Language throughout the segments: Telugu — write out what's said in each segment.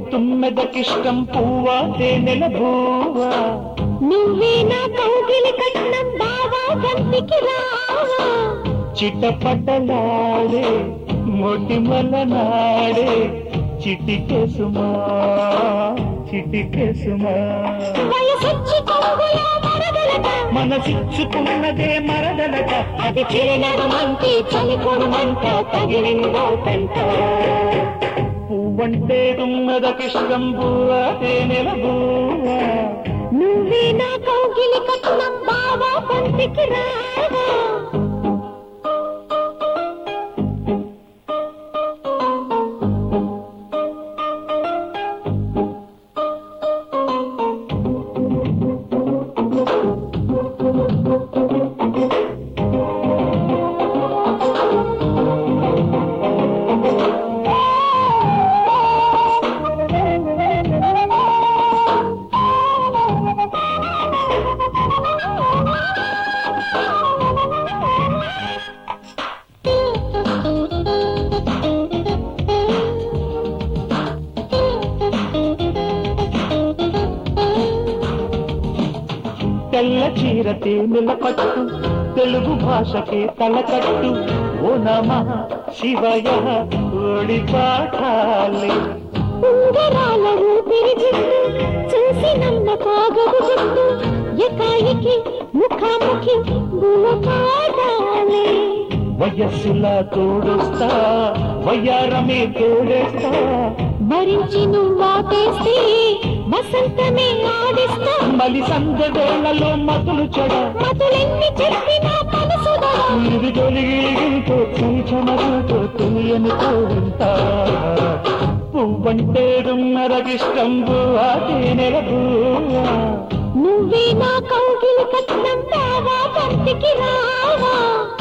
తుమ్మెదకిష్టం పువ్వా తేనెల బూవా నువ్వే నా కౌగిలి కట్నం బావా బంతికి రావా చిటపటలాడే మొటిమల నాడే చిటికెసుమా చిటికెసుమా వయసొచ్చి కొంగులో మరదలట మనసిచ్చుకున్నదే మరదలట అది చిరునడుమంటే చలికొడుమంట తగిలిందో తంట పువ్వంటే తుమ్మెదకిష్టం పువ్వా తేనెల బూవా నువ్వే నా కౌగిలి కట్నం బావా బంతికి రావా తెల్ల చీర తేనెల పట్టు తెలుగు భాషకే తలకట్టు ఓ నమ శివయ ఓడి పాఠాలే ఉంగరాల ఊపిరి జుట్టు చూసి నన్న కాగదు జుట్టు ఎకాయికి ముఖాముఖి గులకాడాలే వయస్సులా తోడొస్తా వయ్యారమే తోడేస్తా భరించి నువ్వాటేస్తే వసంతమే ఆడిస్తా మలి సంధ్య వేళలో మతులు చెడ మతులెన్ని చెప్పినా మనసుదా ఇది తొలిగిలితో చమరుతో తెలియని తోడుంటా పువ్వంటే రున్నరగిష్టం బువ్వా తేనెల బువ్వా నువ్వే నా కౌగిలి కట్నం బావా బంతికి రావా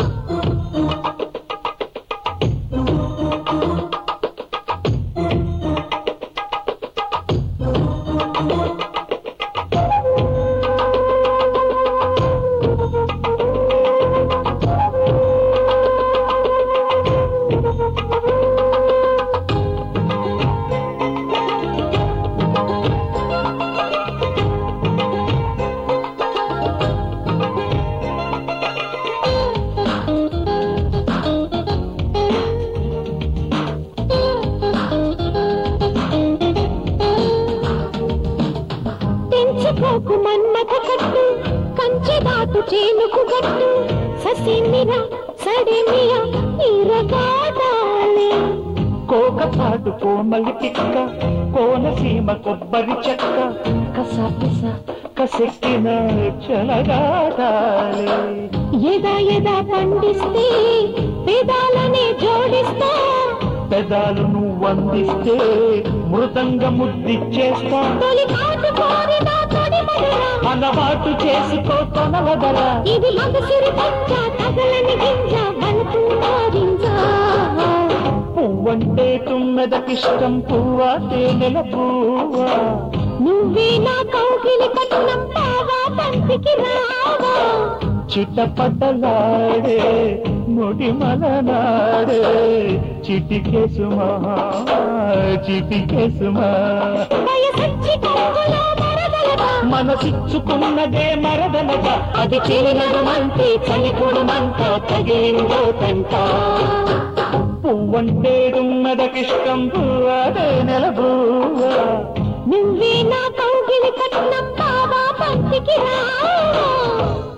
తెంచుకోకు మన్మథ కట్టు కంచె దాటు చేనుకు గట్టు ససిమిర సడెమియ ఇరగాడాలే కోక పాటు కోమలి పిక్క కోనసీమ కొబ్బరి చెక్క కసపిస కసెక్కిన చలగాడాలే ఎదా ఎదా పండిస్తే పెదాలనే జోడిస్తా పెదాలు నువ్వు అందిస్తే మృదంగ ముద్దిచ్చేస్తా తొలి కాటు కోరిన తొడి మధుర అలవాటు చేసుకో తొనలదల ఇది మగసిరి పచ్చ తగలని గింజ వలుపు నారింజ పువ్వంటే తుమ్మెదకిష్టం పువ్వా తేనెల పువ్వా నువ్వే నా కౌగిలి కట్నం బావా బంతికి రావా చిటపటలాడే ముడిమల నాడే చిటికెసుమా చిటికెసుమా వయసొచ్చి కొంగులో మరదలగా మనసిచ్చుకున్నదే మరదలట అది చిరునడుమంటే చలికొడుమంట తగిలిందో తంట పువ్వంటే తుమ్మెదకిష్టం పువ్వా తేనెల పువ్వా నువ్వే నా కౌగిలి కట్నం బావా బంతికి రావా